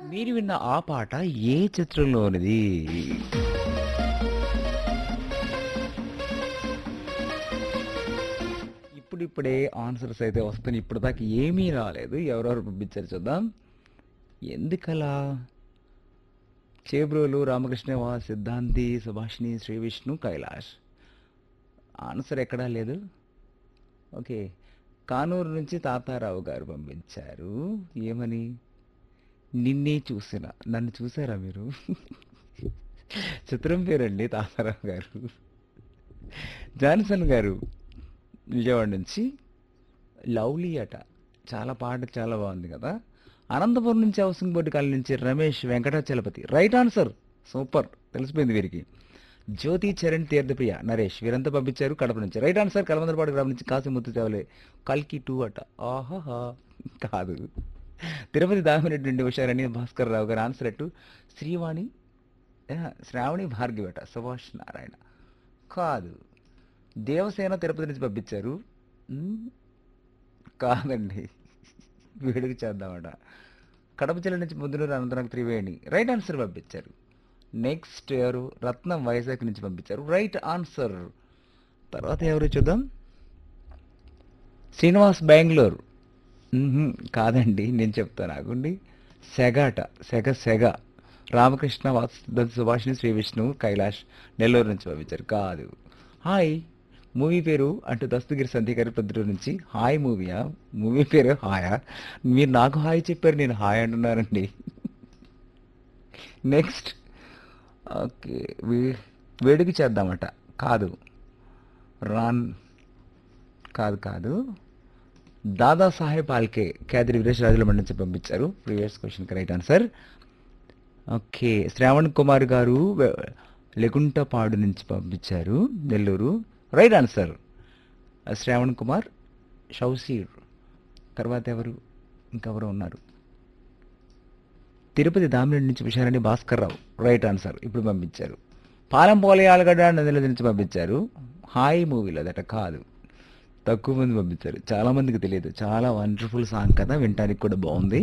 మీరు విన్న ఆ పాట ఏ చిత్రంలోనిది ఇప్పుడిప్పుడే ఆన్సర్స్ అయితే వస్తున్నాయి ఇప్పుడు దాకా ఏమీ రాలేదు ఎవరెవరు పంపించారు చూద్దాం ఎందుకలా చేబ్రోలు రామకృష్ణవా సిద్ధాంతి సుభాషిణి శ్రీ విష్ణు కైలాష్ ఆన్సర్ ఎక్కడా లేదు ఓకే కానూరు నుంచి తాతారావు గారు పంపించారు ఏమని నిన్నే చూసిన నన్ను చూసారా మీరు చిత్రం పేరండి తాతారావు గారు జాన్సన్ గారు విజయవాడ నుంచి లవ్లీ అట చాలా పాట చాలా బాగుంది కదా అనంతపురం నుంచి హౌసింగ్ బోర్డు కాలనీ నుంచి Ramesh Venkatachalapathi right answer super తెలిసిపోయింది వీరికి జ్యోతి చరణ్ తీర్థప్రియ నరేష్ వీరంతా పంపించారు కడప నుంచి రైట్ ఆన్సర్ కలమందరపాడు గ్రామం నుంచి కాసిముత్తు చావలే కల్కి టూ అట ఆహాహా కాదు తిరుపతి దామిరెడ్డి నుండి హుషారని భాస్కర్ రావు గారు ఆన్సర్ అట్టు శ్రీవాణి ఆ, శ్రావణి భార్గవి అట సుభాష్ నారాయణ కాదు దేవసేన తిరుపతి నుంచి పంపించారు మ్, కాదండి వేడుక చేద్దామట కడప జిల్లా నుంచి ముద్దునూరు అనంతరం త్రివేణి రైట్ ఆన్సర్ పంపించారు నెక్స్ట్ ఎవరు రత్నం వైజాగ్ నుంచి పంపించారు రైట్ ఆన్సర్ తర్వాత ఎవరు చూద్దాం శ్రీనివాస్ బెంగళూరు మ్మ్హ్మ్. కాదండి నేను చెప్తాను ఆగుండి సెగ అట సెగ సెగ రామకృష్ణ వాసు సుభాషిణి శ్రీ విష్ణు కైలాష్ నెల్లూరు నుంచి పంపించారు కాదు హాయ్ మూవీ పేరు అంటూ దస్తగిరి సంధి గారి ప్రొద్దుటూరు నుంచి హాయ్ మూవీయా మూవీ పేరు హాయా మీరు నాకు హాయ్ చెప్పారు నేను హాయ్ అంటున్నారండి నెక్స్ట్ ఓకే వే- వేడికి చేద్దామట కాదు రాన్ కాదు కాదు దాదా సాహెబ్ ఆల్కే కేదరి వీరేష్ రాజుల మండి నుంచి పంపించారు ప్రీవియస్ క్వశ్చన్కి right answer okay Shravan Kumar గారు వె- లెగుంటపాడు నుంచి పంపించారు నెల్లూరు రైట్ ఆన్సర్ శ్రావణ్ కుమార్ షౌసీర్ తర్వాత ఎవరు ఇంకెవరు ఉన్నారు తిరుపతి దామిరెడ్డి నుంచి విషయాలని భాస్కర్ రావు రైట్ ఆన్సర్ ఇప్పుడు పంపించారు పాలెం పోలే ఆలగడ్డ నదిల నుంచి పంపించారు హాయ్ మూవీలో దట కాదు తక్కువ మంది పంపించారు చాలా మందికి తెలియదు చాలా వండర్ఫుల్ సాంగ్ కదా వినడానికి కూడా బాగుంది